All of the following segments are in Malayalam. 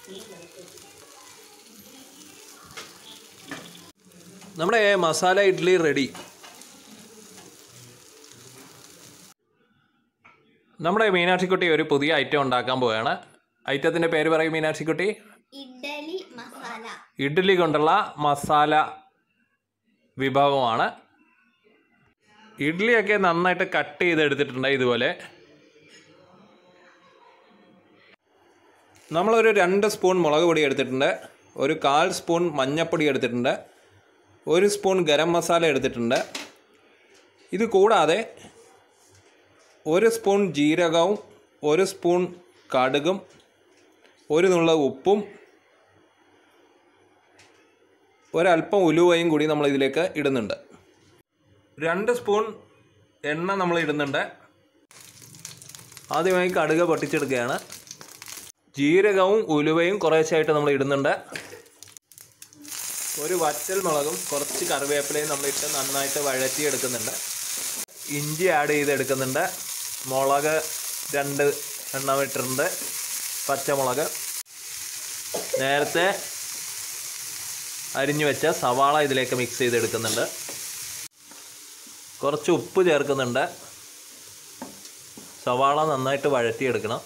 നമ്മുടെ മസാല ഇഡ്ഡലി റെഡി നമ്മുടെ മീനാക്ഷിക്കുട്ടി ഒരു പുതിയ ഐറ്റം ഉണ്ടാക്കാൻ പോവുകയാണ് ഐറ്റത്തിൻ്റെ പേര് പറയും മീനാക്ഷിക്കുട്ടി ഇഡ്ഡലി മസാല ഇഡ്ഡലി കൊണ്ടുള്ള മസാല വിഭവമാണ് ഇഡ്ഡലിയൊക്കെ നന്നായിട്ട് കട്ട് ചെയ്തെടുത്തിട്ടുണ്ട് ഇതുപോലെ നമ്മളൊരു രണ്ട് സ്പൂൺ മുളക് പൊടി എടുത്തിട്ടുണ്ട് ഒരു കാൽ സ്പൂൺ മഞ്ഞൾപ്പൊടി എടുത്തിട്ടുണ്ട് ഒരു സ്പൂൺ ഗരം മസാല എടുത്തിട്ടുണ്ട് ഇത് കൂടാതെ ഒരു സ്പൂൺ ജീരകവും ഒരു സ്പൂൺ കടുകും ഒരു നുള്ള ഉപ്പും ഒരല്പം ഉലുവയും കൂടി നമ്മൾ ഇതിലേക്ക് ഇടുന്നുണ്ട് രണ്ട് സ്പൂൺ എണ്ണ നമ്മൾ ഇടുന്നുണ്ട് ആദ്യമായി കടുക് പൊട്ടിച്ചെടുക്കുകയാണ് ജീരകവും ഉലുവയും കുറേശ്ശായിട്ട് നമ്മൾ ഇടുന്നുണ്ട് ഒരു വറ്റൽ മുളകും കുറച്ച് കറിവേപ്പിലയും നമ്മൾ ഇട്ട് നന്നായിട്ട് വഴറ്റിയെടുക്കുന്നുണ്ട് ഇഞ്ചി ആഡ് ചെയ്തെടുക്കുന്നുണ്ട് മുളക് രണ്ട് എണ്ണം ഇട്ടിട്ടുണ്ട് പച്ചമുളക് നേരത്തെ അരിഞ്ഞു വെച്ച സവാള ഇതിലേക്ക് മിക്സ് ചെയ്തെടുക്കുന്നുണ്ട് കുറച്ച് ഉപ്പ് ചേർക്കുന്നുണ്ട് സവാള നന്നായിട്ട് വഴറ്റിയെടുക്കണം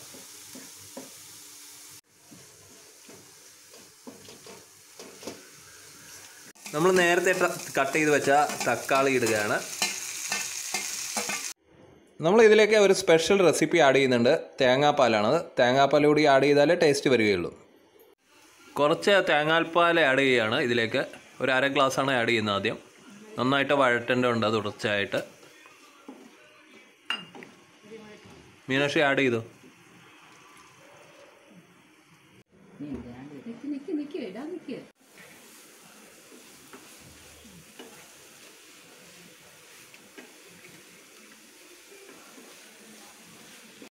നമ്മൾ നേരത്തെ കട്ട് ചെയ്ത് വെച്ച തക്കാളി ഇടുകയാണ് നമ്മൾ ഇതിലേക്ക് ഒരു സ്പെഷ്യൽ റെസിപ്പി ആഡ് ചെയ്യുന്നുണ്ട് തേങ്ങാപ്പാലാണ് തേങ്ങാപ്പാൽ കൂടി ആഡ് ചെയ്താലേ ടേസ്റ്റ് വരികയുള്ളൂ കുറച്ച് തേങ്ങാൽപ്പാൽ ആഡ് ചെയ്യുകയാണ് ഇതിലേക്ക് ഒരു അര ഗ്ലാസ്സാണ് ആഡ് ചെയ്യുന്നത് ആദ്യം നന്നായിട്ട് വഴറ്റേണ്ടതുണ്ട് തുടർച്ചയായിട്ട് മീനാക്ഷി ആഡ് ചെയ്തു നിക്ക് നിക്ക് നിക്ക് ഇടാൻ നിക്ക്